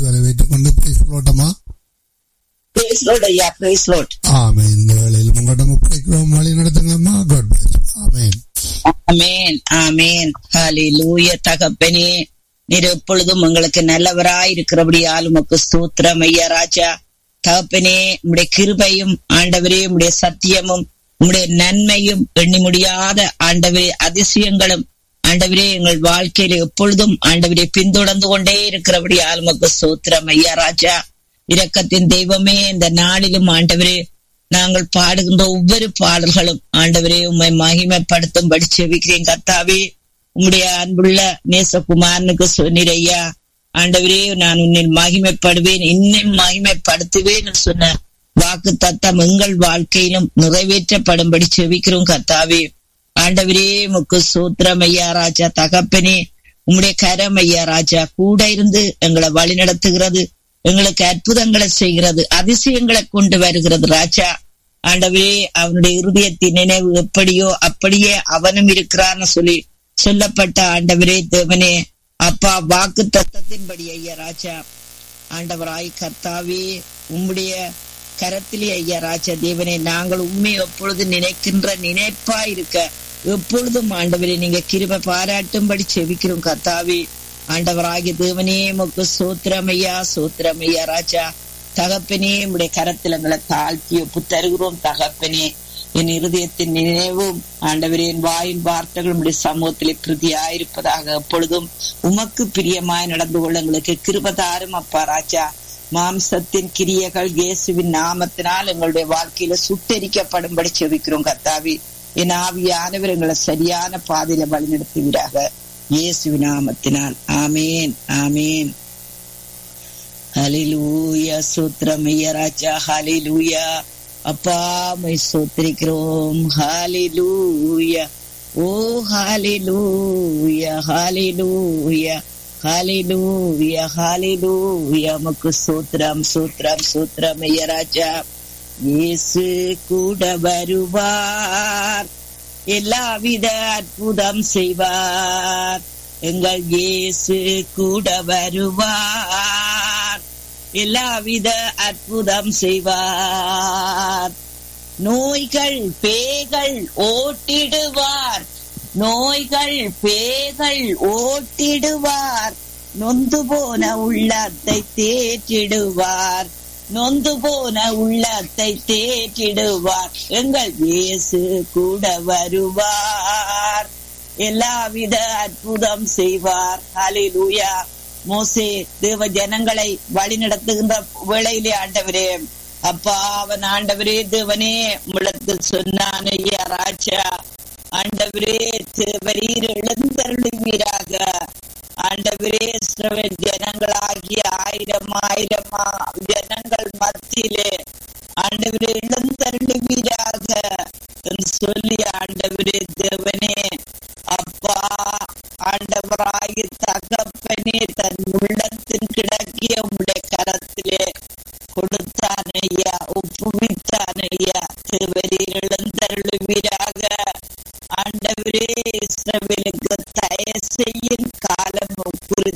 வாழ்த்துக்களை வைத்துக் கொண்டு பேசலோட்டமா பிரைஸ் லோட் ஐயா பிரைஸ் லோட் ஆமே இந்த வேளையில் உங்களிடம் ஒப்படைக்கிறோம் வழி நடத்துங்கம்மா காட் பிளஸ் ஆமேன் ஆமேன் ஆமேன் ஹalleluya தகப்பனே நீர் எப்பொழுதும் உங்களுக்கு நல்லவராய் இருக்கிறபடியால் உமக்கு ஸ்தோத்திரம் ஐயா ராஜா தகப்பனே உம்முடைய கிருபையும் ஆண்டவரே உம்முடைய சத்தியமும் உம்முடைய நன்மையும் எண்ணி முடியாத ஆண்டவரே அதிசயங்களும் ஆண்டவரே எங்கள் வாழ்க்கையில எப்பொழுதும் ஆண்டவரே பின்தொடர்ந்து கொண்டே இருக்கிறபடியால் உமக்கு ஸ்தோத்திரம் ஐயா ராஜா இரக்கத்தின் தெய்வமே இந்த நாளிலும் ஆண்டவரே நாங்கள் பாடுகின்ற ஒவ்வொரு பாடல்களும் ஆண்டவரே உம்மை மகிமைப்படுத்தும்படி செவிக்கிறேன் கர்த்தாவே உம்முடைய அன்புள்ள நேசகுமாரனுக்கு சொன்னீர் ஐயா ஆண்டவரே நான் உன்னில் மகிமைப்படுவேன் இன்னும் மகிமைப்படுத்துவேன் சொன்ன வாக்கு தத்தம் எங்கள் வாழ்க்கையிலும் நிறைவேற்றப்படும்படி செவிக்கிறோம் கர்த்தாவே ஆண்டவரே முக்கு சூத்திரம் ஐயா ராஜா தகப்பனே உம்முடைய கரம் ஐயா ராஜா கூட இருந்து எங்களை வழி நடத்துகிறது எங்களுக்கு அற்புதங்களை செய்கிறது அதிசயங்களை கொண்டு வருகிறது ராஜா ஆண்டவரே அவனுடைய இருதயத்தின் நினைவு எப்படியோ அப்படியே அவனும் இருக்கிறான்னு சொல்லி சொல்லப்பட்ட ஆண்டவரே தேவனே அப்பா வாக்கு தத்தத்தின்படி ஐயா ராஜா ஆண்டவராய் கர்த்தாவே உம்முடைய கரத்திலே ஐயா ராஜா தேவனே நாங்கள் உண்மை எப்பொழுது நினைக்கின்ற நினைப்பா இருக்க எப்பொழுதும் ஆண்டவரே நீங்க கிருபை பாராட்டும்படி செவிக்கிறோம் கர்த்தாவே ஆண்டவராகிய தேவனே முக்கு சோத்திரமையா சோத்திரமையா ராஜா தகப்பனே உடைய கரத்தில் எங்களை தாழ்த்தி ஒப்பு தருகிறோம் தகப்பனே என் இருதயத்தின் நினைவும் ஆண்டவரே என் வாயின் வார்த்தைகள் உடைய சமூகத்திலே பிரதியாயிருப்பதாக எப்பொழுதும் உமக்கு பிரியமாய் நடந்து கொள்ள எங்களுக்கு கிருபதாரும் அப்பா ராஜா மாம்சத்தின் கிரியைகள் இயேசுவின் நாமத்தினால் எங்களுடைய வாழ்க்கையில சுட்டரிக்கப்படும்படி செவிக்கிறோம் கர்த்தாவி என் ஆவியானவர் எங்களை சரியான பாதையில வழிநடத்துவீராக இயேசு நாமத்தினால் ஆமேன் ஆமேன் ஹலிலூயா சூத்திரமைய ராஜா ஹலிலூயா அப்பா மை சோத்திரிக்கிறோம் ஹலிலூயா ஓ ஹலிலூயா ஹலிலூயா ஹலிலூயா ஹலிலூயா மக்கு சூத்திரம் சூத்திரம் சூத்திரமைய ராஜா இயேசு கூட வருவார் எல்லாவித அற்புதம் செய்வார் எங்கள் இயேசு கூட வருவார் எல்லாவித அற்புதம் செய்வார் நோய்கள் பேய்கள் ஓட்டிடுவார் நோய்கள் பேய்கள் ஓட்டிடுவார் நொந்து போன உள்ளத்தை தேற்றிடுவார் நொந்து போன உள்ளத்தை தேற்றிடுவார் எங்கள் இயேசு கூட வருவார் எல்லாவித அற்புதம் செய்வார் ஹலிலூயா மோசே தேவ ஜனங்களை வழி நடத்துகின்ற வேளையிலே ஆண்டவரே அப்பா அவன் ஆண்டவரே தேவனே முழத்து சொன்னான் ஐயா ராஜா ஆண்டவரே தேவரீர் எழுந்தருளுவீராக ஆண்டவரே இஸ்ரவேல் ஜனங்களாகிய ஆயிரம் ஆயிரமா ஜனங்கள் மத்தியிலே ஆண்டவரே எழுந்தருளுவீராக என்று சொல்லி ஆண்டவரே தேவனே அப்பா ஆண்டவராகி தகப்பனே தன் உள்ளத்தின் கிடக்கிய உடைய கரத்திலே கொடுத்தான் ஐயா ஒப்புவித்தான் ஐயா